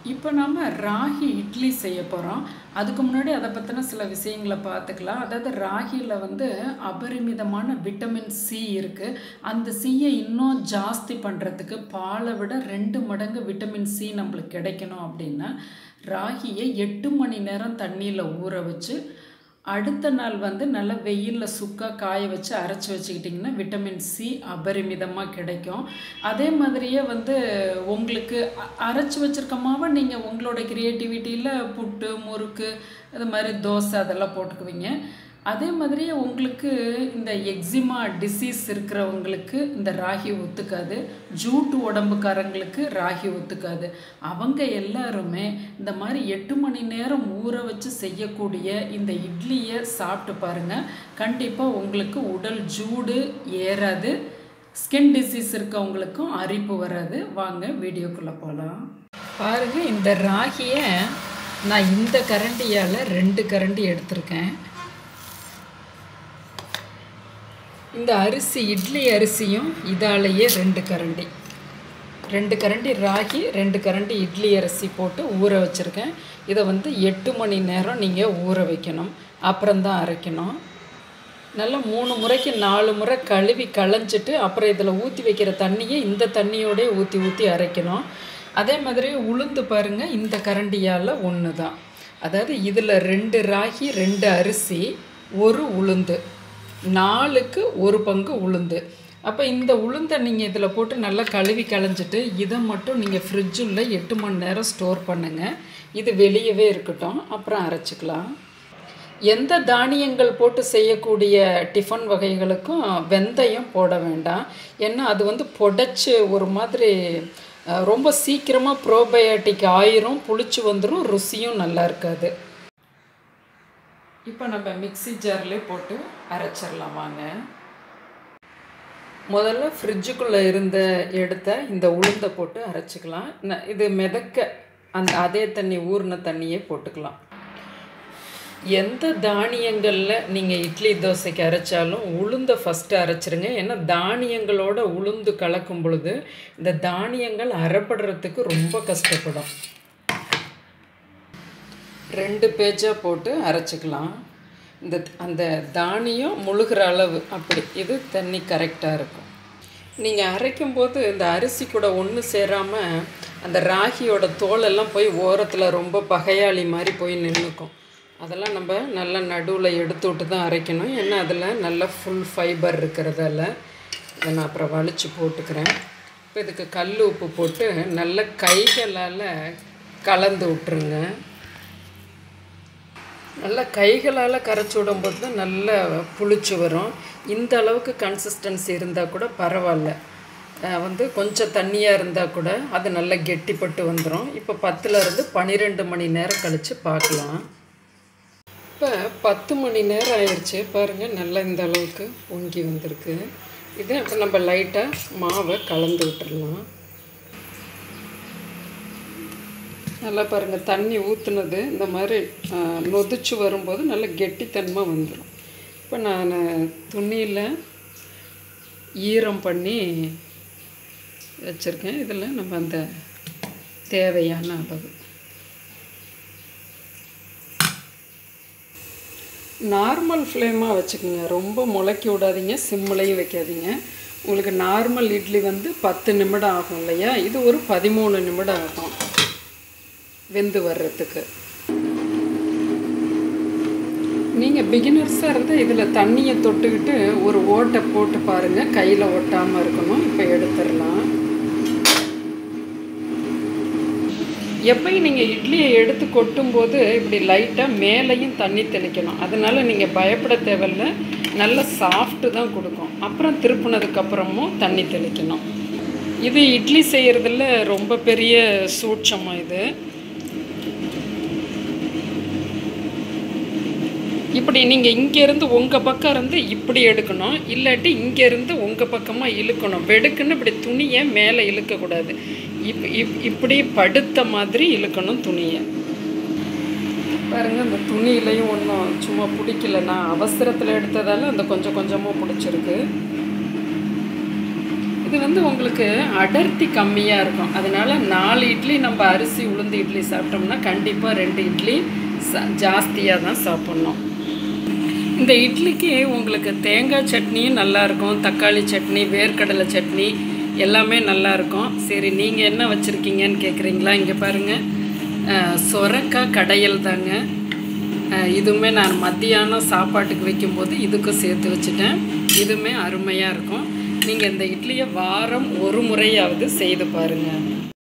இப்போ நம்ம ராகி இட்லி செய்ய போகிறோம் அதுக்கு முன்னாடி அதை பற்றின சில விஷயங்களை பார்த்துக்கலாம் அதாவது ராகியில் வந்து அபரிமிதமான விட்டமின் சி இருக்குது அந்த சியை இன்னும் ஜாஸ்தி பண்ணுறதுக்கு பாலை விட ரெண்டு மடங்கு விட்டமின் சி நம்மளுக்கு கிடைக்கணும் அப்படின்னா ராகியை எட்டு மணி நேரம் தண்ணியில் ஊற வச்சு அடுத்த நாள் வந்து நல்லா வெயிலில் சுக்காக காய வச்சு அரைச்சி வச்சுக்கிட்டிங்கன்னா விட்டமின் சி அபரிமிதமாக கிடைக்கும் அதே மாதிரியே வந்து உங்களுக்கு அ- அரைச்சி வச்சிருக்க மாவை நீங்கள் உங்களோட க்ரியேட்டிவிட்டியில் புட்டு முறுக்கு இது மாதிரி தோசை அதெல்லாம் போட்டுக்குவீங்க அதே மாதிரியே உங்களுக்கு இந்த எக்ஸிமா டிசீஸ் இருக்கிறவங்களுக்கு இந்த ராகி ஒத்துக்காது ஜூட்டு உடம்புக்காரங்களுக்கு ராகி ஒத்துக்காது அவங்க எல்லாருமே இந்த மாதிரி எட்டு மணி நேரம் ஊற வச்சு செய்யக்கூடிய இந்த இட்லியை சாப்பிட்டு பாருங்க கண்டிப்பாக உங்களுக்கு உடல் ஜூடு ஏறாது ஸ்கின் டிசீஸ் இருக்கவங்களுக்கும் அரிப்பு வராது வாங்க வீடியோக்குள்ளே போகலாம் பாருங்க இந்த ராகியை நான் இந்த கரண்டியால் ரெண்டு கரண்டி எடுத்திருக்கேன் இந்த அரிசி இட்லி அரிசியும் இதாலேயே ரெண்டு கரண்டி ரெண்டு கரண்டி ராகி ரெண்டு கரண்டி இட்லி அரிசி போட்டு ஊற வச்சுருக்கேன் இதை வந்து எட்டு மணி நேரம் நீங்கள் ஊற வைக்கணும் அப்புறம்தான் அரைக்கணும் நல்லா மூணு முறைக்கு நாலு முறை கழுவி களைஞ்சிட்டு அப்புறம் இதில் ஊற்றி வைக்கிற தண்ணியை இந்த தண்ணியோடய ஊற்றி ஊற்றி அரைக்கணும் அதே மாதிரி உளுந்து பாருங்கள் இந்த கரண்டியால் ஒன்று தான் அதாவது இதில் ரெண்டு ராகி ரெண்டு அரிசி ஒரு உளுந்து நாலுக்கு ஒரு பங்கு உளுந்து அப்போ இந்த உளுந்தை நீங்கள் இதில் போட்டு நல்லா கழுவி களைஞ்சிட்டு இதை மட்டும் நீங்கள் ஃப்ரிட்ஜுள்ள எட்டு மணி நேரம் ஸ்டோர் பண்ணுங்கள் இது வெளியவே இருக்கட்டும் அப்புறம் அரைச்சிக்கலாம் எந்த தானியங்கள் போட்டு செய்யக்கூடிய டிஃபன் வகைகளுக்கும் வெந்தயம் போட வேண்டாம் ஏன்னா அது வந்து புடைச்சு ஒரு மாதிரி அஹ், ரொம்ப சீக்கிரமாக ப்ரோபயோட்டிக் ஆயிரும் புளிச்சு வந்துடும் ருசியும் நல்லா இருக்காது இப்போ நம்ம மிக்ஸி ஜார்லேயே போட்டு அரைச்சிடலாம் வாங்க முதல்ல ஃப்ரிட்ஜுக்குள்ளே இருந்த எடுத்த இந்த உளுந்தை போட்டு அரைச்சிக்கலாம் ந- இது மிதக்க அந்த அதே தண்ணி ஊறின தண்ணியே போட்டுக்கலாம் எந்த தானியங்களில் நீங்கள் இட்லி தோசைக்கு அரைச்சாலும் உளுந்தை ஃபஸ்ட்டு அரைச்சிருங்க ஏன்னா தானியங்களோட உளுந்து கலக்கும் பொழுது இந்த தானியங்கள் அரைப்படுறதுக்கு ரொம்ப கஷ்டப்படும் ரெண்டு பேஜாக போட்டு அரைச்சிக்கலாம் இந்த அந்த தானியம் முழுகிற அளவு அப்படி இது தண்ணி கரெக்டாக இருக்கும் நீங்கள் அரைக்கும்போது இந்த அரிசி கூட ஒன்று சேராமல் அந்த ராகியோட தோலெல்லாம் போய் ஓரத்தில் ரொம்ப பகையாளி மாதிரி போய் நின்றுக்கும் அதெல்லாம் நம்ம நல்லா நடுவில் எடுத்து விட்டு தான் அரைக்கணும் ஏன்னா அதில் நல்ல ஃபுல் ஃபைபர் இருக்கிறதால இதை நான் அப்புறம் வலிச்சு போட்டுக்கிறேன் இப்போ இதுக்கு கல் உப்பு போட்டு நல்ல கைகளால் கலந்து விட்டுருங்க நல்லா கைகளால் கரைச்சி விடும்போது தான் நல்லா புளிச்சு வரும் இந்த அளவுக்கு கன்சிஸ்டன்சி இருந்தால் கூட பரவாயில்ல அஹ் வந்து கொஞ்சம் தண்ணியாக இருந்தால் கூட அது நல்லா கெட்டிப்பட்டு வந்துடும் இப்போ பத்துலேருந்து பன்னிரெண்டு மணி நேரம் கழித்து பார்க்கலாம் இப்போ பத்து மணி நேரம் ஆயிடுச்சு பாருங்கள் நல்லா இந்த அளவுக்கு பொங்கி வந்திருக்கு இதை இப்போ நம்ம லைட்டாக மாவை கலந்து விட்டுறலாம் நல்லா பாருங்கள் தண்ணி ஊற்றுனது இந்த மாதிரி ஆ, நொதிச்சு வரும்போது நல்லா கெட்டித்தன்மை வந்துடும் இப்போ நான் துணியில் ஈரம் பண்ணி வச்சுருக்கேன் இதில் நம்ம அந்த தேவையான அளவு நார்மல் ஃப்ளேமாக வச்சுக்கோங்க ரொம்ப முளைக்கி விடாதீங்க சிம்மிலையும் வைக்காதீங்க உங்களுக்கு நார்மல் இட்லி வந்து பத்து நிமிடம் ஆகும் இல்லையா இது ஒரு பதிமூணு நிமிடம் ஆகும் வெந்து வர்றதுக்கு நீங்கள் பிகினர்ஸாக இருந்தால் இதில் தண்ணியை தொட்டுக்கிட்டு ஒரு ஓட்டை போட்டு பாருங்கள் கையில் ஒட்டாமல் இருக்கணும் இப்போ எடுத்துடலாம் எப்பயும் நீங்கள் இட்லியை எடுத்து கொட்டும்போது இப்படி லைட்டாக மேலேயும் தண்ணி தெளிக்கணும் அதனால நீங்கள் பயப்பட தேவையில்ல நல்ல சாஃப்ட்டு தான் கொடுக்கும் அப்புறம் திருப்பினதுக்கப்புறமும் தண்ணி தெளிக்கணும் இது இட்லி செய்கிறதுல ரொம்ப பெரிய சூட்சமாக இது இப்படி நீங்கள் இங்கேருந்து உங்கள் பக்கம் இருந்து இப்படி எடுக்கணும் இல்லாட்டி இங்கேருந்து உங்கள் பக்கமாக இழுக்கணும் வெடுக்குன்னு இப்படி துணியை மேலே இழுக்கக்கூடாது இப் இப் இப்படி படுத்த மாதிரி இழுக்கணும் துணியை பாருங்க இந்த துணியிலையும் ஒன்றும் சும்மா பிடிக்கல நான் அவசரத்தில் எடுத்ததால அந்த கொஞ்சம் கொஞ்சமாக பிடிச்சிருக்கு இது வந்து உங்களுக்கு அடர்த்தி கம்மியாக இருக்கும் அதனால் நாலு இட்லி நம்ம அரிசி உளுந்து இட்லி சாப்பிட்டோம்னா கண்டிப்பாக ரெண்டு இட்லி ச ஜாஸ்தியாக தான் சாப்பிட்ணும் இந்த இட்லிக்கு உங்களுக்கு தேங்காய் சட்னியும் நல்லாயிருக்கும் தக்காளி சட்னி வேர்க்கடலை சட்னி எல்லாமே நல்லாயிருக்கும் சரி நீங்கள் என்ன வச்சுருக்கீங்கன்னு கேட்குறீங்களா இங்கே பாருங்கள் சொரக்காய் கடையல் தாங்க அஹ் இதுவுமே நான் மத்தியானம் சாப்பாட்டுக்கு வைக்கும்போது இதுக்கும் சேர்த்து வச்சுட்டேன் இதுவுமே அருமையாக இருக்கும் நீங்கள் இந்த இட்லியை வாரம் ஒரு முறையாவது செய்து பாருங்கள்